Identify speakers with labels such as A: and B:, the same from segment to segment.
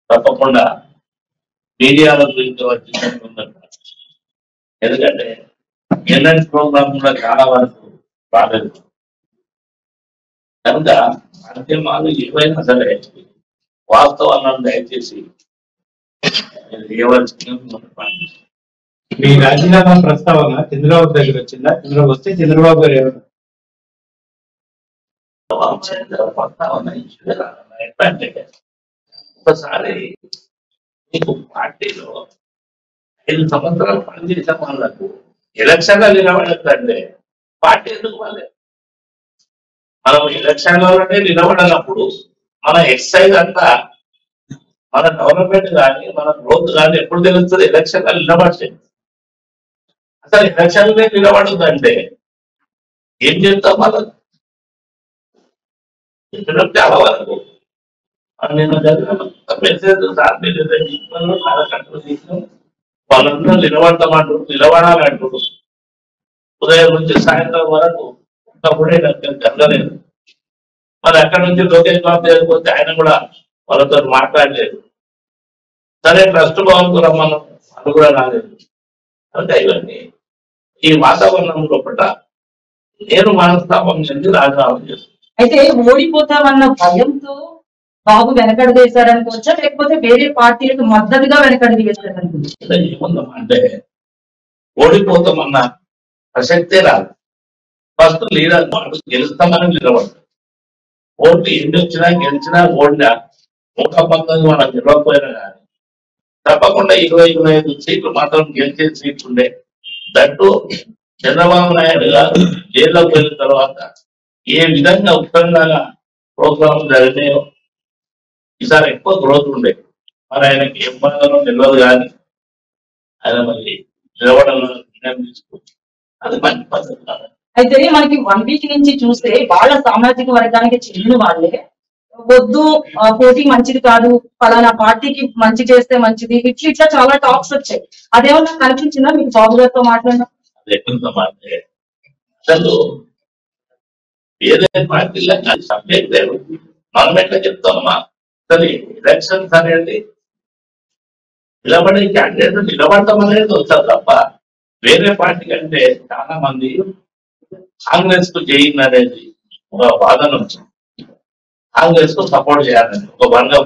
A: తప్పకుండా మీడియాల గురించి వచ్చినట్టు ఉందంట ఎందుకంటే ఎన్ఎన్ ప్రోగ్రామ్ కూడా చాలా వరకు రాలేదు కనుక మాధ్యమాలు ఏవైనా సరే వాస్తవాలను దయచేసి ఏవలసిన
B: మీ రాజీనామా ప్రస్తావన చంద్రబాబు దగ్గర వచ్చిందా చంద్రబాబు వస్తే చంద్రబాబు గారు ఏమన్నారు?
A: ఏంటంటే ఒకసారి మీకు పార్టీలో ఐదు సంవత్సరాలు పనిచేసిన వాళ్ళకు ఎలక్షన్లో నిలబడద్దంటే పార్టీ ఎందుకు వాళ్ళే మనం ఎలక్షన్లలోనే నిలబడినప్పుడు మన ఎక్సైజ్ అంతా మన డెవలప్మెంట్ కానీ మన గ్రోత్ కానీ ఎప్పుడు తెలుస్తుంది ఎలక్షన్లో నిలబడితే అసలు ఎలక్షన్లే నిలబడదంటే ఏం చెప్తాం వాళ్ళకి చెప్పినట్టు చాలా వరకు ఆ నేను చదివిన మెసేజ్ సార్ మీరు ఏదో తీసుకున్నారో చాలా కట్టలు తీసుకున్నాం వాళ్ళందరూ నిలబడతామంటారు నిలబడాలంటారు ఉదయం నుంచి సాయంత్రం వరకు ఉన్నప్పుడే నాకు జరగలేదు మరి అక్కడ నుంచి లోకేష్ బాబు దగ్గరికి పోతే ఆయన కూడా వాళ్ళతో మాట్లాడలేదు సరే ట్రస్ట్ భవన్కు రమ్మన్నాం అది కూడా రాలేదు అంటే ఇవన్నీ ఈ వాతావరణం లోపల నేను మనస్తాపం చెంది రాజీనామా చేస్తాను
C: అయితే ఓడిపోతామన్న భయంతో బాబు వెనకడు వేశారనుకోవచ్చా లేకపోతే వేరే పార్టీలకు మద్దతుగా వెనకడు వేశారనుకోవచ్చు
A: ఇలా ఏముందమ్మా అంటే ఓడిపోతామన్న ప్రసక్తే రాదు ఫస్ట్ లీడర్ వాడు గెలుస్తామని నిలబడతాడు ఓట్లు ఎన్ని వచ్చినా గెలిచినా ఓడినా నూట పంతొమ్మిది మనం గెలవకపోయినా కానీ తప్పకుండా ఇరవై ఇరవై ఐదు సీట్లు మాత్రం గెలిచే సీట్లు ఉండే దట్టు చంద్రబాబు నాయుడు గారు జైల్లోకి వెళ్ళిన తర్వాత ఏ విధంగా ఉత్తరంగా ప్రోగ్రాం జరిగినాయో ఈసారి ఎక్కువ గ్రోత్ ఉండే మరి ఆయనకి ఏం బాధనో తెలియదు కానీ ఆయన మరి నిలబడాలని నిర్ణయం తీసుకుంది అది మంచి పద్ధతి కాదు
C: అయితే మనకి వన్ వీక్ నుంచి చూస్తే వాళ్ళ సామాజిక వర్గానికి చెందిన వాళ్ళే వద్దు ఆ, పోటీ మంచిది కాదు ఫలానా పార్టీకి మంచి చేస్తే మంచిది ఇట్లా ఇట్లా చాలా టాక్స్ వచ్చాయి అదేమన్నా కనిపించిందా మీకు బాబు గారితో మాట్లాడినా
A: అది ఎట్లుందమ్మా అంటే అసలు వేరే పార్టీలో సబ్జెక్ట్ లేదు మనం ఎట్లా చెప్తామమ్మా అసలు ఎలక్షన్స్ అనేది నిలబడే క్యాండిడేట్ నిలబడతాం అనేది వస్తారు తప్ప వేరే పార్టీ కంటే చాలా మంది కాంగ్రెస్ కు చేయండి అనేది ఒక వాదన వచ్చింది కాంగ్రెస్ కు సపోర్ట్ చేయాలని ఒక వర్గం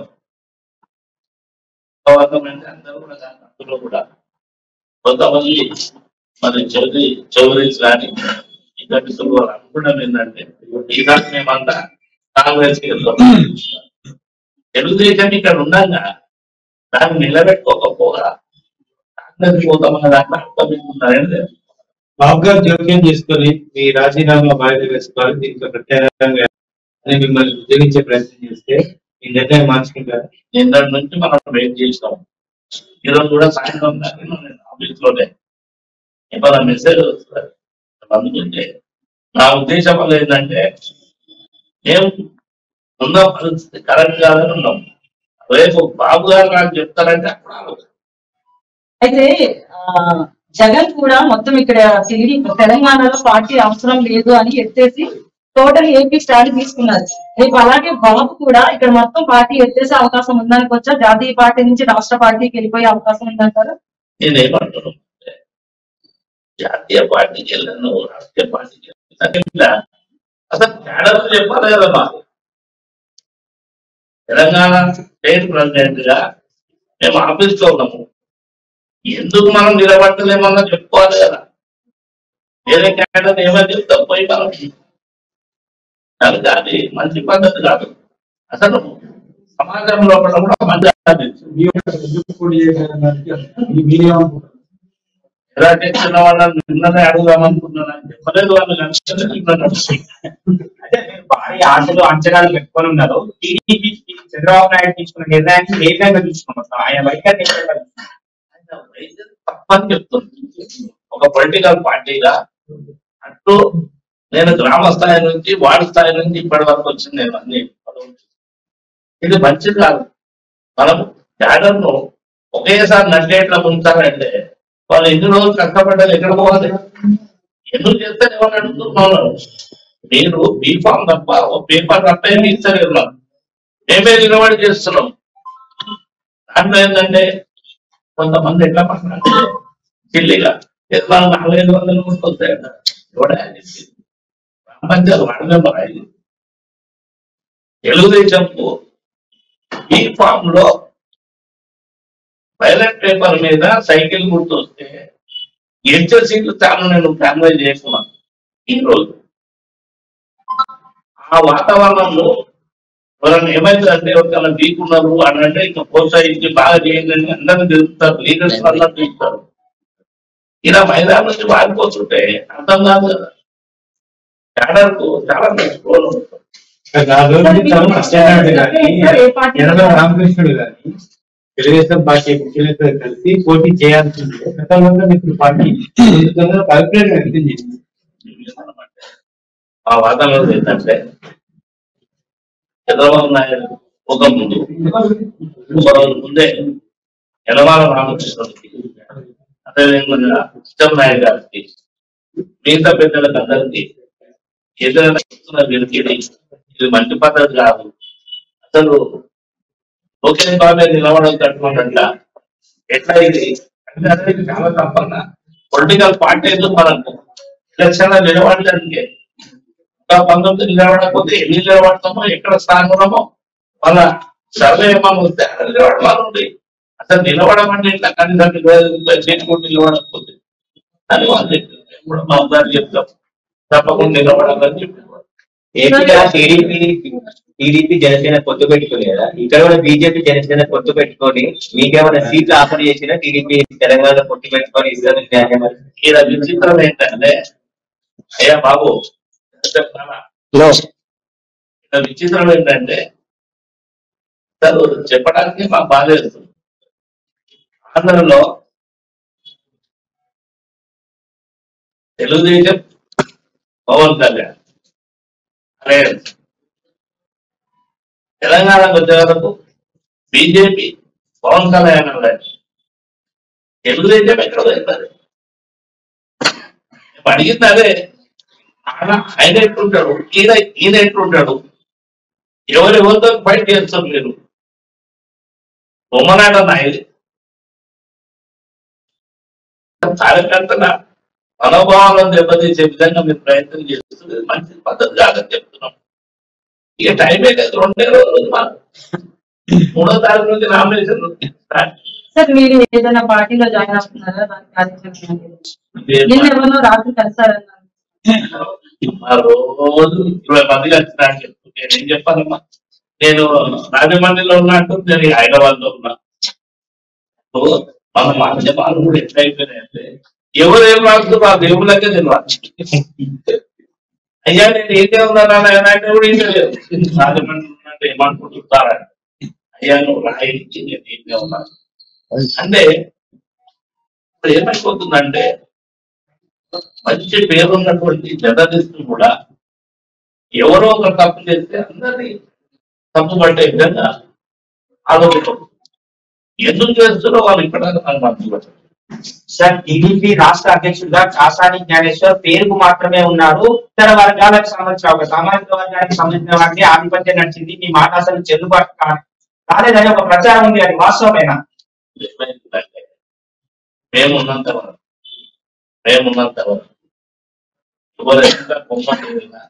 A: ఒక వర్గం అంటే అందరూ కూడా కాదు, అందులో కూడా కొంతమంది మరి చౌదరి చౌదరీస్ కానీ ఇంకా మిత్రులు వారు అనుకోవడం ఏంటంటే ఈసారి మేమంతా కాంగ్రెస్ కి వెళ్తాం తెలుగుదేశం ఇక్కడ ఉండగా దాన్ని నిలబెట్టుకోకపోగా కాంగ్రెస్ పోతామన్న దాంట్లో అర్థం ఏముందని లేదు
B: బాబు గారు జోక్యం చేసుకొని మీ రాజీనామా వాయిదా వేసుకోవాలి దీంట్లో ప్రత్యేకంగా అని మిమ్మల్ని ఉద్యోగించే ప్రయత్నం చేస్తే మీ నిర్ణయం మార్చుకుంటారు
A: నిన్నటి నుంచి మనం వెయిట్ చేసినాం ఈరోజు కూడా సాయంత్రం దాకా నేను ఆఫీస్ లోనే ఏమైనా మెసేజ్ వస్తుంది అందుకంటే నా ఉద్దేశం వల్ల ఏంటంటే మేము ఉన్న పరిస్థితి కరెక్ట్ కాదని ఉన్నాం రేపు బాబు గారు నాకు చెప్తారంటే అప్పుడు ఆలోచన.
C: అయితే ఆ, జగన్ కూడా మొత్తం ఇక్కడ తిరిగి తెలంగాణలో పార్టీ అవసరం లేదు అని ఎత్తేసి టోటల్ ఏపీ స్టాండ్ తీసుకున్నారు రేపు అలాగే బాబు కూడా ఇక్కడ మొత్తం పార్టీ ఎత్తేసే అవకాశం ఉందనుకోవచ్చా జాతీయ పార్టీ నుంచి రాష్ట్ర పార్టీకి వెళ్ళిపోయే అవకాశం ఉందంటారు
A: నేనేమంటున్నాను అంటే, జాతీయ పార్టీకి వెళ్ళాను రాష్ట్రీయ పార్టీకి వెళ్ళాను అసలు తేడా చెప్పాలి కదా మాకు తెలంగాణ స్టేట్ ప్రెసిడెంట్ గా మేము ఆఫీస్ లో ఉన్నాము ఎందుకు మనం నిలబడలేమన్నా చెప్పుకోవాలి కదా వేరే క్యాండిడేట్ ఏమని చెప్తాం పోయి మనం కనుక అది మంచి పద్ధతి కాదు అసలు సమాజం లోపల కూడా మంచి ఆలోచించు. ఎలా తెచ్చిన వాళ్ళని నిన్ననే అడుగుదామనుకున్నాను చెప్పలేదు వాళ్ళు నడుస్తున్నారు
D: అంటే మీరు భారీ ఆశలు అంచనాలు పెట్టుకొని ఉన్నారు టీడీపీ చంద్రబాబు నాయుడు తీసుకున్న నిర్ణయాన్ని ఏ విధంగా తీసుకున్నారు ఆయన వైఖరిని ఏ విధంగా తీసుకున్నారు?
A: ఆయన వైద్యం తప్పని చెప్తుంది ఒక పొలిటికల్ పార్టీగా అటు నేను గ్రామ స్థాయి నుంచి వార్డు స్థాయి నుంచి ఇప్పటి వరకు వచ్చింది నేను అన్ని పదవులు. ఇది మంచిది కాదు మనం క్యాడర్ను ఒకేసారి నట్టేట్లా ఉంచాలంటే వాళ్ళు ఎన్ని రోజులు కష్టపడ్డారు ఎక్కడ పోవాలి ఎందుకు చేస్తే ఎవరు అడుగుతున్నాను మీరు బీఫామ్ తప్ప ఓ పేపర్ తప్ప ఏమి ఇస్తారు మేమే నిలబడి చేస్తున్నాం దాంట్లో ఏంటంటే కొంతమంది ఎట్లా మాట్లాడుతారు చిల్లిగా "ఏదో మనం నాలుగైదు వందలు కూడా వస్తాయట ఎవడా చెప్పింది? రామపంచాలు వాడలే మరి తెలుగుదేశం ఈ ఫామ్ లో బ్యాలెట్ పేపర్ మీద సైకిల్ గుర్తు వస్తే ఎంత సీట్లు చాలా నేను ఫ్యామిలీ చేసుకున్నాను ఈ రోజు ఆ వాతావరణంలో ఎవరైనా ఏమైందంటే ఒక వీక్ ఉన్నారు అని అంటే ఇంకా ప్రోత్సహించి బాగా చేయండి అని అందరిని తెలుపుతారు లీడర్స్ వల్ల తెలుపుతారు ఇలా మైదానం నుంచి వారిపోతుంటే అర్థం కాదు కదా క్యాడర్కు చాలా స్కోర్ ఉంటుంది
B: నా రోజు తను సత్యనారాయణ గాని ఎనభై రామకృష్ణుడు గాని తెలుగుదేశం పార్టీ ముఖ్యులతో కలిసి పోటీ చేయాల్సిందే గతంలో ఇప్పుడు పార్టీ తొందరగా అభిప్రాయం వ్యక్తం చేసింది
A: ఆ వాతావరణం ఏంటంటే చంద్రబాబు నాయుడు ఒక ముందు ఒక రోజు ముందే యనమాల రామకృష్ణుడికి అదేవిధంగా ఇష్టం నాయుడు గారికి మిగతా పెద్దలకు అందరికీ ఏదైనా చెప్తున్న వీరికి ఇది ఇది మంచి పద్ధతి కాదు అసలు ఒకే బాబే నిలవడం కట్టుకుంట ఎట్లా ఇది అంటే అది చాలా తప్పన్న పొలిటికల్ పార్టీ ఎందుకు మనకు ఎలక్షన్ లో నిలబడడానికి ఇంకా పంతొమ్మిది నిలబడకపోతే ఎన్ని నిలబడతామో ఎక్కడ స్థానం ఉన్నామో వాళ్ళ సర్వే ఏమన్నా వస్తే అక్కడ నిలబడమని ఉంది అసలు నిలబడమంటే ఇట్లా కనీసం చేసుకుంటూ నిలబడకపోతే అని వాళ్ళు చెప్పారు మేము కూడా మా అందరు చెప్తాం తప్పకుండా నిలబడాలని చెప్పారు
E: ఏపీలో టీడీపీ టీడీపీ జనసేన పొత్తు పెట్టుకుని కదా ఇక్కడ కూడా బీజేపీ జనసేన పొత్తు పెట్టుకొని మీకేమైనా సీట్లు ఆఫర్ చేసినా టీడీపీ తెలంగాణలో పొత్తు పెట్టుకొని ఇస్తారు న్యాయం అని.
A: ఈయన విచిత్రం ఏంటంటే అయ్యా బాబు చెప్తానా ఈయన విచిత్రం ఏంటంటే అసలు చెప్పడానికి మాకు బాధ వేస్తుంది ఆంధ్రలో తెలుగుదేశం పవన్ కళ్యాణ్ అరే తెలంగాణకు వచ్చే వరకు బీజేపీ పవన్ కళ్యాణ్ అన్నారు. తెలుగుదేశం ఎక్కడ పోయింది అడిగింది అదే ఆయన ఆయన ఎట్లుంటాడు ఈయన ఈయన ఎట్లుంటాడు ఎవరెవరితో ఫైట్ చేస్తారు మీరు బొమ్మనాట నాయది కార్యకర్తల మనోభావాలను దెబ్బతీసే విధంగా మీరు ప్రయత్నం చేస్తుంది మంచి పద్ధతి కాదని చెప్తున్నాం ఇక టైమే కదా రెండే రోజులు మాకు మూడో తారీఖు నుంచి నామినేషన్ స్టార్ట్
C: సార్ మీరు ఏదైనా పార్టీలో జాయిన్ అవుతున్నారా దానికి కార్యక్రమం నిన్న ఎవరినో రాత్రి కలిసారన్నారు
A: ఆ రోజు ఇరవై మంది వచ్చినా అని చెప్పు నేను ఏం చెప్పాలమ్మా నేను రాజమండ్రిలో ఉన్నట్టు నేను హైదరాబాద్ లో ఉన్నా సో మన మాధ్యమాలు కూడా ఎట్లా అయిపోయినాయంటే ఎవరు ఏం రాస్తారు ఆ దేవుళ్ళకే తెలియదు అయ్యా నేను ఏం దేవున్నాను అంటే కూడా ఏం తెలియదు రాజమండ్రి ఉన్నట్టు ఏమనుకుంటున్నారా అయ్యా నువ్వు రాయించి నేను ఏం ఉన్నాను అంటే ఇప్పుడు ఏమైపోతుందంటే మంచి పేరున్నటువంటి జర్నలిస్టులు కూడా ఎవరో ఒక తప్పు చేస్తే అందరినీ తప్పు పట్టే విధంగా ఆలోచన ఎందుకు చేస్తారో వాళ్ళు ఇక్కడ నాకు మర్చిపోతారు
D: సార్ టీడీపీ రాష్ట్ర అధ్యక్షుడిగా కాసాని జ్ఞానేశ్వర్ పేరుకు మాత్రమే ఉన్నారు ఇతర వర్గాలకు సంబంధించిన ఒక సామాజిక వర్గానికి సంబంధించిన వారికి ఆధిపత్యం నడిచింది మీ మాట అసలు చెల్లుబాటు కా- కాలేదని ఒక ప్రచారం ఉంది అది వాస్తవమేనా
A: ఏమైందంటే మేమున్నంత వరకు మేమున్నంత వరకు ఎవరైనా కొమ్మటి వెళ్ళినా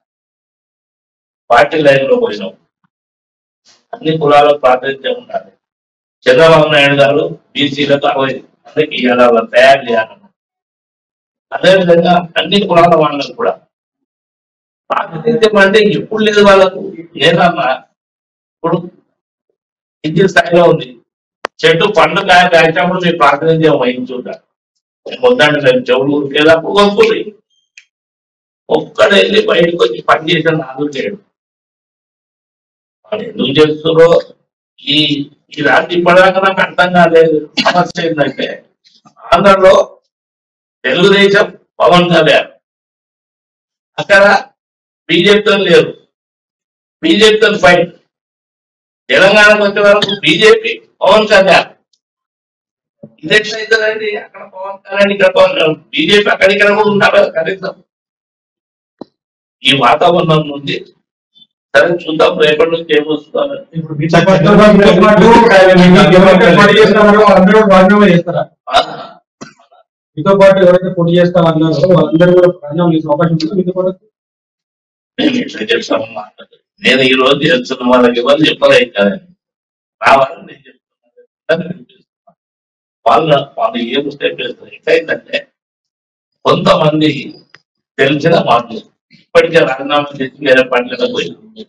A: పార్టీ లైన్ లో పోయినాం అన్ని కులాలకు ప్రాతినిధ్యం ఉండాలి చంద్రబాబు నాయుడు గారు బీసీలకు అరవై మందికి ఇవాళ వాళ్ళని తయారు చేయాలన్నారు అదేవిధంగా అన్ని కులాల వాళ్ళకు కూడా ప్రాతినిధ్యం అంటే ఎప్పుడు లేదు వాళ్ళకు ఏదన్నా ఇప్పుడు ఇంటి స్థాయిలో ఉంది చెట్టు పండు కాయ కాసినప్పుడు మీ ప్రాతినిధ్యం వహించుంటారు మొత్తాన్ని నేను చెవులు ఉరికేటప్పుడు కొనుక్కోండి ఒక్కడ వెళ్ళి బయటకు వచ్చి పని చేసిన నాదు లేడు వాళ్ళు ఎందుకు చేస్తున్నారో ఈ ఈ రాత్రి ఇప్పటిదాకా నాకు అర్థం కాలేదు సమస్య ఏంటంటే ఆంధ్రలో తెలుగుదేశం పవన్ కళ్యాణ్ అక్కడ బీజేపీతో లేరు బీజేపీతో ఫైట్ తెలంగాణకు వచ్చే వరకు బీజేపీ పవన్ కళ్యాణ్ ఇది ఎట్లా అవుతుందండి అక్కడ పవన్ కళ్యాణ్ ఇక్కడ పవన్ కళ్యాణ్ బీజేపీ అక్కడ ఇక్కడ కూడా ఉన్నారు కదా కనీసం ఈ వాతావరణం నుండి సరే చూద్దాం రేపటి నుంచి ఏమొస్తుందో
F: ఇప్పుడు మీతో పాటు మీతో పాటు ఎవరైతే పోటీ చేస్తారో వాళ్ళందరూ రాజీనామా చేస్తారా మీతో పాటు ఎవరైతే పోటీ చేస్తారన్నారో వాళ్ళందరూ కూడా రాజీనామా చేసే అవకాశం ఉంటుంది మీతో పాటు
A: నేను ఇట్లా చెప్తామన్నా నేను ఈ రోజు చేస్తున్న వాళ్ళకి ఎవరు చెప్పలేదు కదా రావాలని నేను చెప్తున్నాను వాళ్ళ వాళ్ళు ఏ మిస్టేక్ చేస్తారు ఎట్లయిందంటే కొంతమంది తెలిసిన మాటలు ఇప్పటికే రాజీనామా చేసి వేరే పార్టీలో పోయి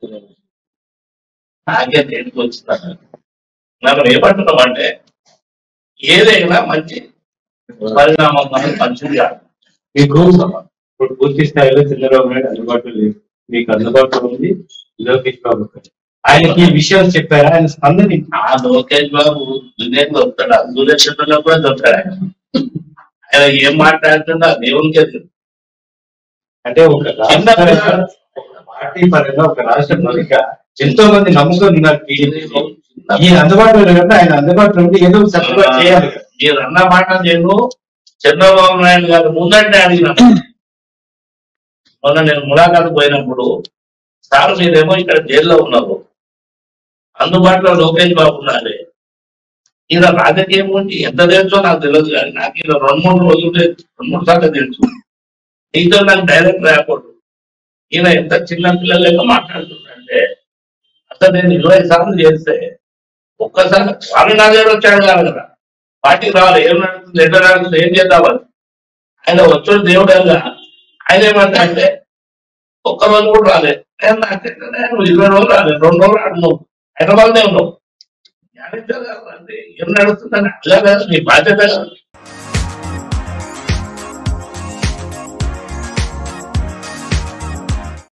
A: నాకే దేనికి వచ్చిందన్న మనం ఏమంటున్నాం అంటే ఏదైనా మంచి పరిణామం అనేది మంచిది కాదు
B: మీకు ఇప్పుడు పూర్తి స్థాయిలో చంద్రబాబు నాయుడు అందుబాటులో లేదు మీకు అందుబాటులో ఉంది లోకేష్ బాబు గారు. ఆయనకి ఈ విషయం చెప్పారా ఆయన స్పందన ఏంటి?
A: ఆ లోకేష్ బాబు దునియా దొరుకుతాడు దూరక్షణలో కూడా దొరుకుతాడు ఆయన ఆయన ఏం మాట్లాడుతుండో దేవునికి తెలియదు.
B: అంటే ఒక రాష్ట్ర పరంగా, ఒక పార్టీ పరంగా ఒక రాష్ట్ర పరంగా ఎంతో మంది నమ్ముకొని ఉన్నారు టీడీపీ ఈ అందుబాటులో లేకుండా ఆయన అందుబాటులో ఉండి ఏదో ఒకటి చక్కగా చేయాలి కదా.
A: మీరు అన్న మాట నేను చంద్రబాబు నాయుడు గారు ముందంటే అడిగినాను మొన్న నేను ములాఖాత్ పోయినప్పుడు సార్ మీరేమో ఇక్కడ జైల్లో ఉన్నారు అందుబాటులో లోకేష్ బాబు ఉన్నారు ఈయన రాజకీయం గురించి ఎంత తెలుసో నాకు తెలియదు కానీ నాకు ఈయన రెండు మూడు రోజులు తెలుసు, రెండు మూడు సార్లు తెలుసు నీతో నాకు డైరెక్ట్ రాకూడదు ఈయన ఎంత చిన్న పిల్లల లెక్క మాట్లాడుతుందంటే అసలు నేను ఇరవై సార్లు చేస్తే ఒక్కసారి స్వామి నా దగ్గర వచ్చాడు కాదు కదా పార్టీకి రావాలి ఏం నడుస్తుంది ఎట్లా నడుస్తుంది ఏం చేద్దామని ఆయన వచ్చాడు దేవుడు ఆయన ఏమంటా అంటే ఒక్క రోజు కూడా రాలేదు నేను నాకు నేను ఇరవై రోజులు రాలేదు రెండు రోజులు ఆడున్నావు హైదరాబాద్నే ఉన్నావు జ్ఞానేశ్వర్ గారు అంటే ఏం నడుస్తుందని అలా కాదు నీ బాధ్యత కాదు